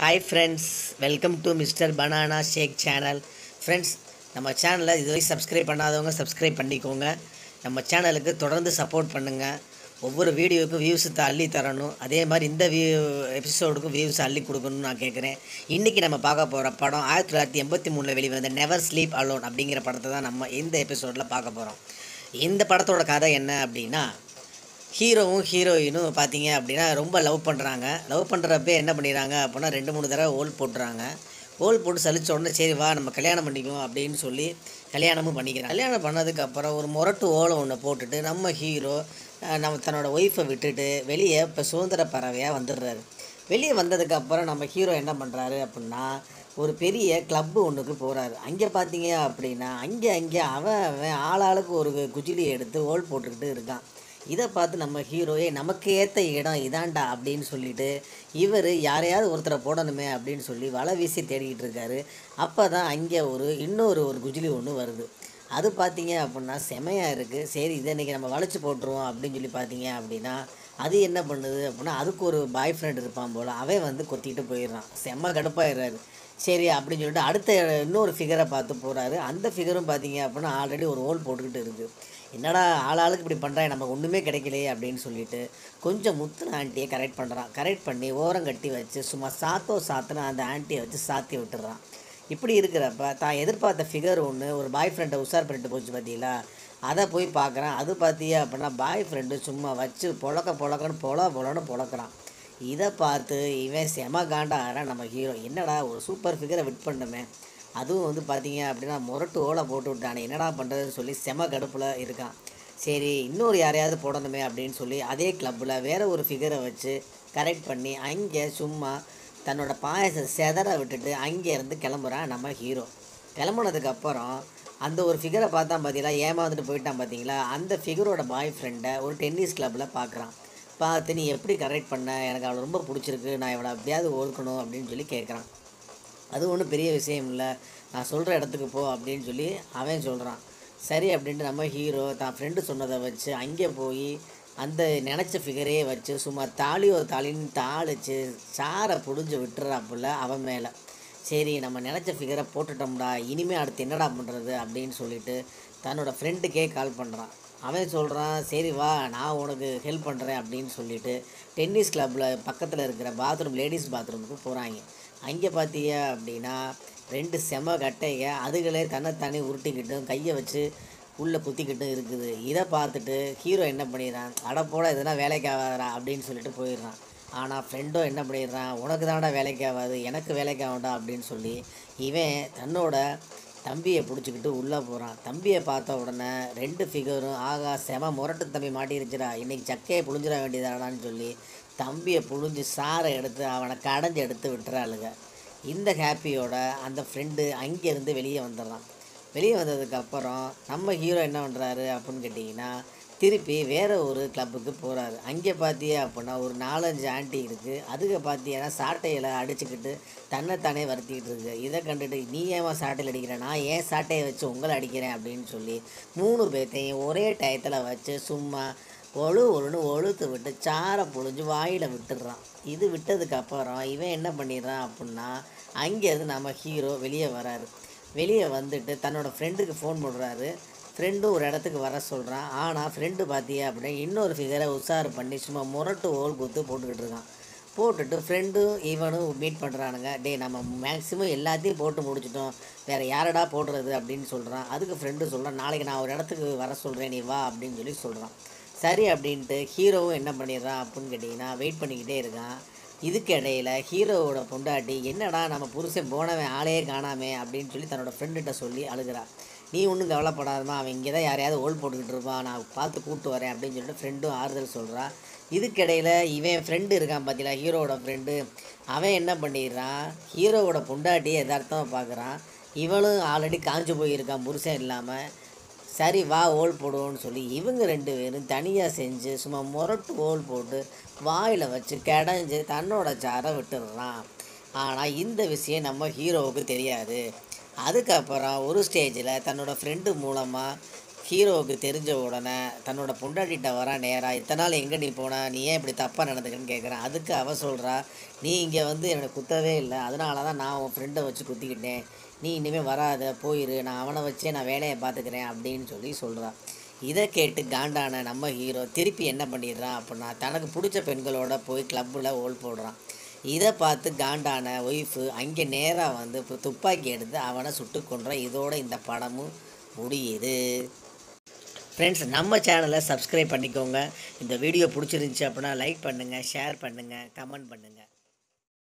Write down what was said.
hi friends welcome to mister banana shake channel friends நம்ம சேனலை இதுவரை சப்ஸ்கிரைப் பண்ணாதவங்க சப்ஸ்கிரைப் பண்ணிக்கோங்க நம்ம சேனலுக்கு தொடர்ந்து சப்போர்ட் பண்ணுங்கள் ஒவ்வொரு வீடியோவுக்கும் வியூஸ் அள்ளி தரணும் அதே மாதிரி இந்த வியூ எபிசோடுக்கும் வியூஸ் அள்ளி கொடுக்கணும்னு நான் கேட்குறேன் இன்றைக்கி நம்ம பார்க்க போகிற படம் ஆயிரத்தி தொள்ளாயிரத்தி எண்பத்தி மூணில் வெளிவந்த நெவர் ஸ்லீப் அலோன் அப்படிங்கிற படத்தை தான் நம்ம இந்த எபிசோடில் பார்க்க போகிறோம் இந்த படத்தோட கதை என்ன அப்படின்னா ஹீரோவும் ஹீரோயினும் பார்த்தீங்க அப்படின்னா ரொம்ப லவ் பண்ணுறாங்க லவ் பண்ணுறப்ப என்ன பண்ணிடுறாங்க அப்படின்னா ரெண்டு மூணு தடவை ஓல் போட்டுறாங்க ஓல் போட்டு சலிச்ச உடனே சரி வா நம்ம கல்யாணம் பண்ணிக்குவோம் அப்படின்னு சொல்லி கல்யாணமும் பண்ணிக்கிறாங்க கல்யாணம் பண்ணதுக்கப்புறம் ஒரு முரட்டு ஓலை ஒன்று போட்டுட்டு நம்ம ஹீரோ அஹ், நம்ம தன்னோட ஒய்ஃபை விட்டுட்டு வெளியே இப்போ சுதந்திர பறவையாக வந்துடுறாரு வெளியே வந்ததுக்கப்புறம் நம்ம ஹீரோ என்ன பண்ணுறாரு அப்படின்னா ஒரு பெரிய கிளப்பு ஒன்றுக்கு போகிறாரு அங்கே பார்த்தீங்க அப்படின்னா அங்கே அங்கே அவன் அவன் ஆளாளுக்கு ஒரு குஜிலி எடுத்து ஓல் போட்டுக்கிட்டு இருக்கான் இதை பார்த்து நம்ம ஹீரோயே நமக்கு ஏற்ற இடம் இதாண்டா அப்படின்னு சொல்லிட்டு இவர் யாரையாவது ஒருத்தரை போடணுமே அப்படின்னு சொல்லி வலை வீசி தேடிக்கிட்டு இருக்காரு அப்போ தான் அங்கே ஒரு இன்னொரு ஒரு குஜிலி ஒன்று வருது அது பார்த்தீங்க அப்படின்னா செமையாக இருக்குது சரி இதை இன்றைக்கி நம்ம வளைச்சி போட்டுருவோம் அப்படின்னு சொல்லி பார்த்தீங்க அப்படின்னா அது என்ன பண்ணுது அப்படின்னா அதுக்கு ஒரு பாய் ஃப்ரெண்ட் இருப்பான் போல் அவன் வந்து கொத்திட்டு போயிடுறான் செம்ம கடுப்பாயிடுறாரு சரி அப்படின்னு சொல்லிட்டு அடுத்த இன்னொரு ஃபிகரை பார்த்து போகிறாரு அந்த ஃபிகரும் பார்த்தீங்க அப்படின்னா ஆல்ரெடி ஒரு ஹோல் போட்டுக்கிட்டு இருக்குது என்னடா ஆளாளுக்கு இப்படி பண்ணுறான் நமக்கு ஒன்றுமே கிடைக்கலையே அப்படின்னு சொல்லிட்டு கொஞ்சம் முத்துன ஆண்டியை கரெக்ட் பண்ணுறான் கரெக்ட் பண்ணி ஓரம் கட்டி வச்சு சும்மா சாத்தோ சாத்துன அந்த ஆண்டியை வச்சு சாத்தி விட்டுறான் இப்படி இருக்கிறப்ப தான் எதிர்பார்த்த ஃபிகர் ஒன்று ஒரு பாய் ஃப்ரெண்டை உஷார் பண்ணிட்டு போச்சு பார்த்தீங்களா அதை போய் பார்க்குறான் அது பார்த்தியா அப்படின்னா பாய் ஃப்ரெண்டு சும்மா வச்சு பொழக்க பொழக்கன்னு பொல பொலன்னு பொழக்கிறான் இதை பார்த்து இவன் செம காண்டா ஆகிறான் நம்ம ஹீரோ என்னடா ஒரு சூப்பர் ஃபிகரை விட் பண்ணமே அதுவும் வந்து பார்த்தீங்க அப்படின்னா முரட்டு ஓலை போட்டு விட்டானே என்னடா பண்ணுறதுன்னு சொல்லி செம கடுப்பில் இருக்கான் சரி இன்னொரு யாரையாவது போடணுமே அப்படின்னு சொல்லி அதே கிளப்பில் வேறு ஒரு ஃபிகரை வச்சு கரெக்ட் பண்ணி அங்கே சும்மா தன்னோட பாயசத்தை செதற விட்டுட்டு அங்கேருந்து கிளம்புறான் நம்ம ஹீரோ கிளம்புனதுக்கப்புறம் அந்த ஒரு ஃபிகரை பார்த்தா பார்த்தீங்களா ஏமாந்துட்டு போயிட்டான் பார்த்தீங்களா அந்த ஃபிகரோட பாய் ஃப்ரெண்டை ஒரு டென்னிஸ் கிளப்பில் பார்க்குறான் பார்த்து நீ எப்படி கரெக்ட் பண்ண எனக்கு அவளை ரொம்ப பிடிச்சிருக்கு நான் இவளை எப்படியாவது ஒதுக்கணும் அப்படின்னு சொல்லி கேட்குறான் அது ஒன்றும் பெரிய விஷயம் இல்லை நான் சொல்கிற இடத்துக்கு போ அப்படின்னு சொல்லி அவன் சொல்கிறான் சரி அப்படின்ட்டு நம்ம ஹீரோ தான் ஃப்ரெண்டு சொன்னதை வச்சு அங்கே போய் அந்த நினச்ச ஃபிகரே வச்சு சும்மா தாலி ஒரு தாலின்னு தாளிச்சு சாரை புடிஞ்சு விட்டுறாப்புல அவன் மேலே சரி நம்ம நினச்ச ஃபிகரை போட்டுட்டோம்டா இனிமேல் அடுத்து என்னடா பண்ணுறது அப்படின்னு சொல்லிட்டு தன்னோட ஃப்ரெண்டுக்கே கால் பண்ணுறான் அவன் சொல்கிறான் சரி வா நான் உனக்கு ஹெல்ப் பண்ணுறேன் அப்படின்னு சொல்லிட்டு டென்னிஸ் கிளப்பில் பக்கத்தில் இருக்கிற பாத்ரூம் லேடிஸ் பாத்ரூமுக்கு போகிறாங்க அங்கே பார்த்தீங்க அப்படின்னா ரெண்டு செம கட்டைங்க அதுகளே தன்னைத்தானே உருட்டிக்கிட்டும் கையை வச்சு உள்ளே குத்திக்கிட்டும் இருக்குது இதை பார்த்துட்டு ஹீரோ என்ன பண்ணிடுறான் அட போட எதுனா வேலைக்கு ஆகாதடா அப்படின்னு சொல்லிட்டு போயிடுறான் ஆனால் ஃப்ரெண்டோ என்ன பண்ணிடுறான் உனக்கு தான்டா வேலைக்கு ஆகாது எனக்கு வேலைக்கு ஆகும்டா அப்படின்னு சொல்லி இவன் தன்னோட தம்பியை பிடிச்சிக்கிட்டு உள்ளே போகிறான் தம்பியை பார்த்த உடனே ரெண்டு ஃபிகரும் ஆகா செம முரட்டு தம்பி மாட்டிருச்சுடா இன்னைக்கு சக்கையை புழிஞ்சிட வேண்டியதாடான்னு சொல்லி தம்பியை புழிஞ்சு சாரை எடுத்து அவனை கடைஞ்சி எடுத்து விட்டுறாளுங்க இந்த ஹாப்பியோட அந்த ஃப்ரெண்டு அங்கேருந்து வெளியே வந்துடுறான் வெளியே வந்ததுக்கப்புறம் நம்ம ஹீரோ என்ன பண்ணுறாரு அப்படின்னு கேட்டிங்கன்னா திருப்பி வேறு ஒரு கிளப்புக்கு போகிறாரு அங்கே பார்த்தியே அப்படின்னா ஒரு நாலஞ்சு ஆண்டி இருக்குது அதுக்கு பார்த்தீங்கன்னா சாட்டையில் அடிச்சுக்கிட்டு தன்னைத்தானே வருத்திக்கிட்டு இருக்கு இதை கண்டுட்டு நீ ஏமா சாட்டையில் அடிக்கிற நான் ஏன் சாட்டையை வச்சு உங்களை அடிக்கிறேன் அப்படின்னு சொல்லி மூணு பேர்த்தையும் ஒரே டயத்தில் வச்சு சும்மா ஒழு ஒழுன்னு ஒழுத்து விட்டு சாரை புழிஞ்சு வாயில் விட்டுடுறான் இது விட்டதுக்கப்புறம் இவன் என்ன பண்ணிடுறான் அப்படின்னா அங்கேருந்து நம்ம ஹீரோ வெளியே வராரு வெளியே வந்துட்டு தன்னோட ஃப்ரெண்டுக்கு ஃபோன் பண்ணுறாரு ஃப்ரெண்டும் ஒரு இடத்துக்கு வர சொல்கிறான் ஆனால் ஃப்ரெண்டு பார்த்தியா அப்படின்னா இன்னொரு ஃபிகரை உஷார் பண்ணி சும்மா முரட்டு ஓல் குத்து போட்டுக்கிட்டு இருக்கான் போட்டுட்டு ஃப்ரெண்டும் இவனும் மீட் பண்ணுறானுங்க டேய் நம்ம மேக்ஸிமம் எல்லாத்தையும் போட்டு முடிச்சிட்டோம் வேறு யாரடா போடுறது அப்படின்னு சொல்கிறான் அதுக்கு ஃப்ரெண்டு சொல்கிறான் நாளைக்கு நான் ஒரு இடத்துக்கு வர சொல்கிறேன் நீ வா அப்படின்னு சொல்லி சொல்கிறான் சரி அப்படின்ட்டு ஹீரோவும் என்ன பண்ணிடுறான் அப்படின்னு கேட்டிங்கன்னா வெயிட் பண்ணிக்கிட்டே இருக்கான் இதுக்கு இடையில ஹீரோவோட பொண்டாட்டி என்னடா நம்ம புருஷன் போனவன் ஆளே காணாமே அப்படின்னு சொல்லி தன்னோட ஃப்ரெண்டுகிட்ட சொல்லி அழுகிறா நீ ஒன்றும் கவலைப்படாதமா அவன் இங்கே தான் யாரையாவது ஓல் போட்டுக்கிட்டு இருப்பான் நான் பார்த்து கூப்பிட்டு வரேன் அப்படின்னு சொல்லிட்டு ஃப்ரெண்டும் ஆறுதல் சொல்கிறா இதுக்கிடையில் இவன் ஃப்ரெண்டு இருக்கான் பார்த்தீங்களா ஹீரோவோட ஃப்ரெண்டு அவன் என்ன பண்ணிடுறான் ஹீரோவோட பொண்டாட்டியை எதார்த்தமாக பார்க்குறான் இவனும் ஆல்ரெடி காஞ்சு போயிருக்கான் புருஷன் இல்லாமல் சரி வா ஓல் போடுவோன்னு சொல்லி இவங்க ரெண்டு பேரும் தனியாக செஞ்சு சும்மா முரட்டு ஓல் போட்டு வாயில் வச்சு கடைஞ்சு தன்னோட சாரை விட்டுடுறான் ஆனால் இந்த விஷயம் நம்ம ஹீரோவுக்கு தெரியாது அதுக்கப்புறம் ஒரு ஸ்டேஜில் தன்னோட ஃப்ரெண்டு மூலமாக ஹீரோவுக்கு தெரிஞ்ச உடனே தன்னோட பொண்டாட்டிகிட்ட வர நேராக இத்தனை நாள் எங்கே நீ போன நீ ஏன் இப்படி தப்பாக நடந்துக்கன்னு கேட்குறான் அதுக்கு அவ சொல்கிறா நீ இங்கே வந்து எனக்கு குத்தவே இல்லை அதனால தான் நான் உன் ஃப்ரெண்டை வச்சு குத்திக்கிட்டேன் நீ இனிமேல் வராத போயிரு நான் அவனை வச்சே நான் வேலையை பார்த்துக்கிறேன் அப்படின்னு சொல்லி சொல்கிறான் இதை கேட்டு காண்டான நம்ம ஹீரோ திருப்பி என்ன பண்ணிடுறான் அப்படின்னா தனக்கு பிடிச்ச பெண்களோட போய் கிளப்பில் ஓல் போடுறான் இதை பார்த்து காண்டான ஒய்ஃபு அங்கே நேராக வந்து இப்போ துப்பாக்கி எடுத்து அவனை சுட்டு கொன்றான் இதோட இந்த படமும் முடியுது ஃப்ரெண்ட்ஸ் நம்ம சேனலை சப்ஸ்கிரைப் பண்ணிக்கோங்க இந்த வீடியோ பிடிச்சிருந்துச்சி அப்படின்னா லைக் பண்ணுங்கள் ஷேர் பண்ணுங்கள் கமெண்ட் பண்ணுங்கள்